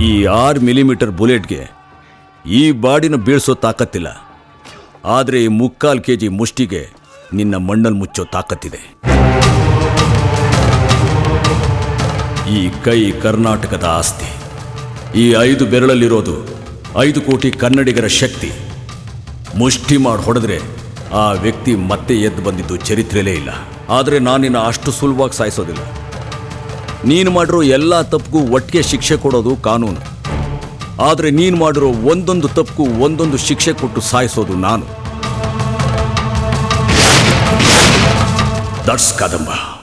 ಈ ಆರು ಮಿಲಿಮೀಟರ್ ಬುಲೆಟ್ಗೆ ಈ ಬಾಡಿನ ಬೀಳ್ಸೋ ತಾಕತ್ತಿಲ್ಲ ಆದರೆ ಈ ಮುಕ್ಕಾಲು ಕೆ ಜಿ ಮುಷ್ಟಿಗೆ ನಿನ್ನ ಮಣ್ಣಲ್ಲಿ ಮುಚ್ಚೋ ತಾಕತ್ತಿದೆ ಈ ಕೈ ಕರ್ನಾಟಕದ ಆಸ್ತಿ ಈ ಐದು ಬೆರಳಲ್ಲಿರೋದು ಐದು ಕೋಟಿ ಕನ್ನಡಿಗರ ಶಕ್ತಿ ಮುಷ್ಟಿ ಮಾಡಿ ಹೊಡೆದ್ರೆ ಆ ವ್ಯಕ್ತಿ ಮತ್ತೆ ಎದ್ದು ಬಂದಿದ್ದು ಚರಿತ್ರೆಲೇ ಇಲ್ಲ ಆದರೆ ನಾನಿನ್ನ ಅಷ್ಟು ಸುಲಭವಾಗಿ ಸಾಯಿಸೋದಿಲ್ಲ ನೀನು ಮಾಡಿರೋ ಎಲ್ಲ ತಪ್ಪಿಗೂ ಒಟ್ಟಿಗೆ ಶಿಕ್ಷೆ ಕೊಡೋದು ಕಾನೂನು ಆದರೆ ನೀನು ಮಾಡಿರೋ ಒಂದೊಂದು ತಪ್ಪಿಗೂ ಒಂದೊಂದು ಶಿಕ್ಷೆ ಕೊಟ್ಟು ಸಾಯಿಸೋದು ನಾನು ದಟ್ಸ್ ಕದಂಬ